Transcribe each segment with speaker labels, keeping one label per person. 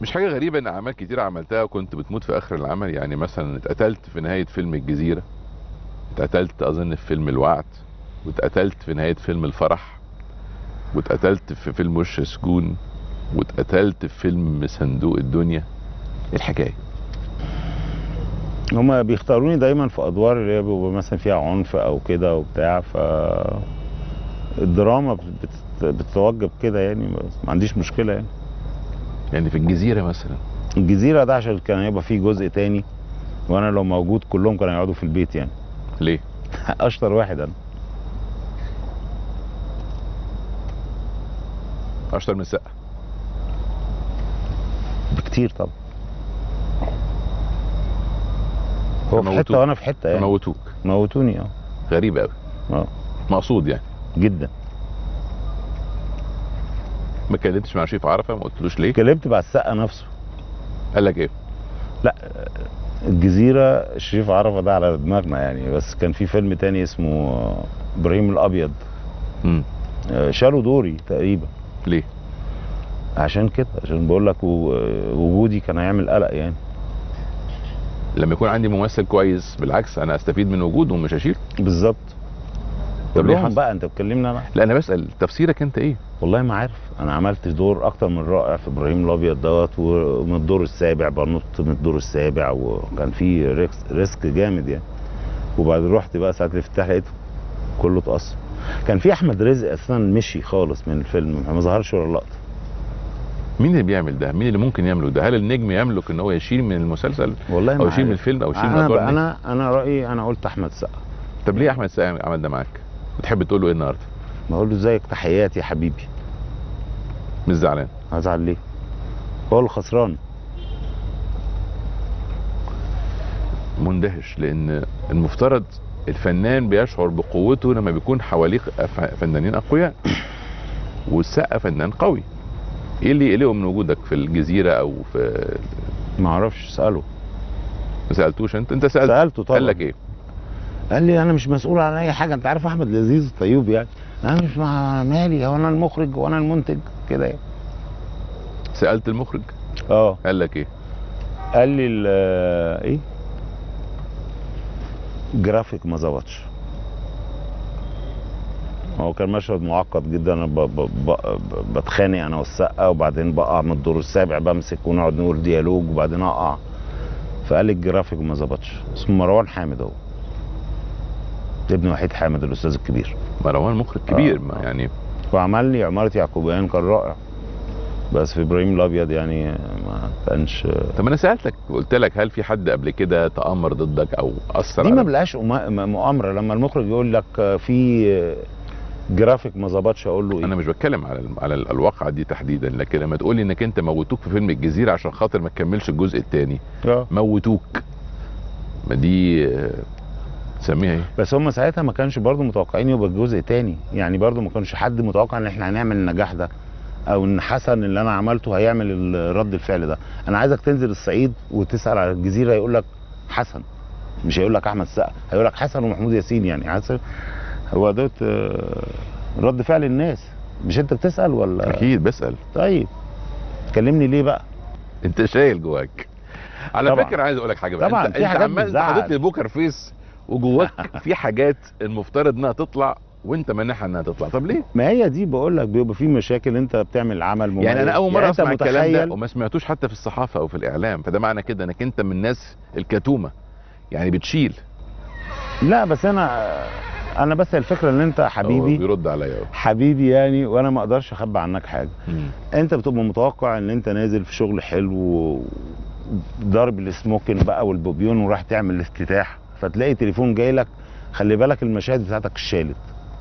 Speaker 1: مش حاجه غريبه ان اعمال كتير عملتها وكنت بتموت في اخر العمل يعني مثلا اتقتلت في نهايه فيلم الجزيره اتقتلت اظن في فيلم الوعد واتقتلت في نهايه فيلم الفرح واتقتلت في فيلم وش سجون واتقتلت في فيلم صندوق الدنيا ايه الحكايه
Speaker 2: هما بيختاروني دايما في ادوار اللي هي بيبقى مثلا فيها عنف او كده وبتاع ف الدراما بت- بت- بتتوجب كده يعني بس ما عنديش مشكله يعني
Speaker 1: يعني في الجزيره مثلا
Speaker 2: الجزيره ده عشان كان هيبقى فيه جزء تاني وانا لو موجود كلهم كانوا يقعدوا في البيت يعني
Speaker 1: ليه
Speaker 2: اشطر واحد انا
Speaker 1: اشطر من السقا
Speaker 2: بكتير طبعا هو في
Speaker 1: فموتوك.
Speaker 2: حته وانا في حته يعني
Speaker 1: موتوك
Speaker 2: موتوني اه
Speaker 1: غريب قوي
Speaker 2: اه
Speaker 1: مقصود يعني
Speaker 2: جدا
Speaker 1: ما اتكلمتش مع شريف عرفه ما قلتلوش ليه
Speaker 2: اتكلمت مع السقا نفسه
Speaker 1: قال لك ايه
Speaker 2: لا الجزيرة شريف عرفة ده على دماغنا يعني بس كان في فيلم تاني اسمه ابراهيم الابيض
Speaker 1: امم
Speaker 2: آه، شالوا دوري تقريبا
Speaker 1: ليه
Speaker 2: عشان كده عشان بقول لك و- وجودي كان هيعمل قلق يعني
Speaker 1: لما يكون عندي ممثل كويس بالعكس انا استفيد من وجوده ومش هشيله
Speaker 2: بالظبط
Speaker 1: طب ليه
Speaker 2: كلهم
Speaker 1: حصل؟
Speaker 2: بقى انت بتكلمني انا
Speaker 1: لا انا بسال تفسيرك انت ايه
Speaker 2: والله ما عارف انا عملت دور اكتر من رائع في ابراهيم الابيض دوت ومن الدور السابع بنط من الدور السابع وكان في ريسك, ريسك جامد يعني وبعد رحت بقى ساعه الافتتاح لقيته كله اتقص كان في احمد رزق اساسا مشي خالص من الفيلم ما ظهرش ولا لقطه
Speaker 1: مين اللي بيعمل ده مين اللي ممكن يملك ده هل النجم يملك ان هو يشيل من المسلسل
Speaker 2: والله
Speaker 1: او
Speaker 2: ما
Speaker 1: يشيل من
Speaker 2: عارف.
Speaker 1: الفيلم او يشيل من
Speaker 2: انا
Speaker 1: ادوار
Speaker 2: بقى
Speaker 1: النجم؟
Speaker 2: انا انا رايي انا قلت احمد سقا
Speaker 1: طب ليه احمد السقا عمل ده معاك بتحب تقول له ايه النهارده
Speaker 2: بقول له ازيك تحياتي يا حبيبي
Speaker 1: مش زعلان
Speaker 2: هزعل ليه هو الخسران
Speaker 1: مندهش لان المفترض الفنان بيشعر بقوته لما بيكون حواليه ف- فنانين اقوياء والسقا فنان قوي ايه اللي يقلقه من وجودك في الجزيره او في
Speaker 2: ما اعرفش اساله
Speaker 1: ما سالتوش انت انت سالت
Speaker 2: سالته طبعا
Speaker 1: قال لك ايه
Speaker 2: قال لي انا مش مسؤول عن اي حاجه انت عارف احمد لذيذ الطيوب يعني انا مش مع مالي هو انا المخرج وانا المنتج كده يعني
Speaker 1: سالت المخرج
Speaker 2: اه
Speaker 1: قال لك ايه
Speaker 2: قال لي ال- ايه جرافيك ما ظبطش هو كان مشهد معقد جدا انا ب- ب- ب- بتخانق انا والسقا وبعدين بقع من الدور السابع بمسك ونقعد نقول ديالوج وبعدين اقع فقال لي الجرافيك ما ظبطش اسمه مروان حامد اهو ابن وحيد حامد الاستاذ الكبير
Speaker 1: مروان مخرج كبير
Speaker 2: آه،
Speaker 1: ما
Speaker 2: آه.
Speaker 1: يعني
Speaker 2: وعمل لي عمارة يعقوبيان كان رائع بس في ابراهيم الابيض يعني ما كانش
Speaker 1: طب انا سالتك قلت لك هل في حد قبل كده تامر ضدك او اثر
Speaker 2: دي ما
Speaker 1: على
Speaker 2: بلاش أما- م- مؤامره لما المخرج يقول لك في جرافيك ما ظبطش اقول له ايه
Speaker 1: انا مش بتكلم على ال- على ال- الواقعه دي تحديدا لكن لما تقول لي انك انت موتوك في فيلم الجزيره عشان خاطر ما تكملش الجزء الثاني
Speaker 2: آه.
Speaker 1: موتوك ما دي آه، تسميها ايه
Speaker 2: بس هم ساعتها ما كانش برضو متوقعين يبقى الجزء تاني يعني برضو ما كانش حد متوقع ان احنا هنعمل النجاح ده او ان حسن اللي انا عملته هيعمل ال- رد الفعل ده انا عايزك تنزل الصعيد وتسال على الجزيره يقول لك حسن مش هيقول لك احمد السقا هيقول لك حسن ومحمود ياسين يعني حسن هو دوت آه، رد فعل الناس مش انت بتسال ولا
Speaker 1: اكيد بسال
Speaker 2: طيب تكلمني ليه بقى
Speaker 1: انت شايل جواك على
Speaker 2: طبعاً.
Speaker 1: فكره عايز اقول لك حاجه بقى
Speaker 2: طبعاً،
Speaker 1: انت,
Speaker 2: في
Speaker 1: انت
Speaker 2: حاجات
Speaker 1: عمال
Speaker 2: بتزعل.
Speaker 1: حاطط لي بوكر فيس وجواك في حاجات المفترض انها تطلع وانت مانعها انها تطلع طب ليه
Speaker 2: ما هي دي بقول لك بيبقى في مشاكل انت بتعمل عمل مميز
Speaker 1: يعني انا اول مره
Speaker 2: يعني انت
Speaker 1: اسمع الكلام ده
Speaker 2: متخيل
Speaker 1: وما سمعتوش حتى في الصحافه او في الاعلام فده معنى كده انك انت من الناس الكتومه يعني بتشيل
Speaker 2: لا بس انا انا بس الفكره ان انت
Speaker 1: هو
Speaker 2: حبيبي
Speaker 1: بيرد عليا اهو
Speaker 2: حبيبي يعني وانا ما اقدرش اخبي عنك حاجه
Speaker 1: مم.
Speaker 2: انت بتبقى متوقع ان انت نازل في شغل حلو و- ضرب السموكن بقى والبوبيون وراح تعمل الافتتاح فتلاقي تليفون جاي لك خلي بالك المشاهد بتاعتك اتشالت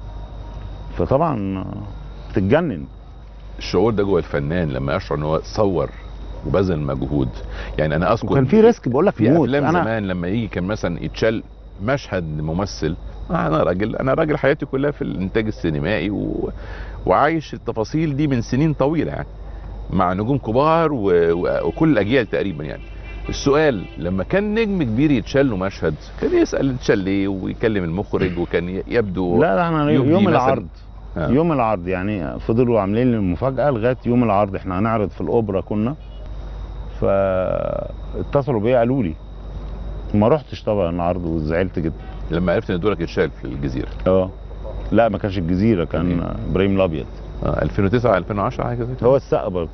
Speaker 2: فطبعا بتتجنن
Speaker 1: الشعور ده جوه الفنان لما يشعر ان هو صور وبذل مجهود يعني انا اذكر
Speaker 2: وكان في ريسك بقول لك
Speaker 1: في
Speaker 2: موت
Speaker 1: افلام
Speaker 2: انا
Speaker 1: زمان لما يجي كان مثلا يتشال مشهد ممثل انا راجل انا راجل حياتي كلها في الانتاج السينمائي و... وعايش التفاصيل دي من سنين طويله يعني مع نجوم كبار و... و... وكل الاجيال تقريبا يعني السؤال لما كان نجم كبير يتشال له مشهد كان يسال اتشال ليه ويكلم المخرج وكان ي- يبدو
Speaker 2: لا لا انا
Speaker 1: يبدي
Speaker 2: يوم
Speaker 1: مثلاً-
Speaker 2: العرض
Speaker 1: آه.
Speaker 2: يوم العرض يعني فضلوا عاملين لي المفاجاه لغايه يوم العرض احنا هنعرض في الاوبرا كنا فاتصلوا بيا قالوا لي ما رحتش طبعا العرض وزعلت جدا
Speaker 1: لما عرفت ان دورك اتشال في الجزيره
Speaker 2: اه لا ما كانش الجزيره كان
Speaker 1: تمام.
Speaker 2: ابراهيم الابيض
Speaker 1: آه 2009 2010 حاجه زي كده
Speaker 2: هو السقا برضه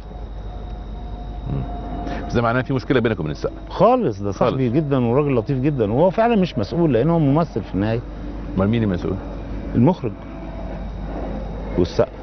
Speaker 1: بس ده معناه في مشكله بينك وبين السقا
Speaker 2: خالص ده صاحبي
Speaker 1: خالص.
Speaker 2: جدا وراجل لطيف جدا وهو فعلا مش مسؤول لان هو ممثل في النهايه
Speaker 1: امال مين المسؤول؟
Speaker 2: المخرج والسقا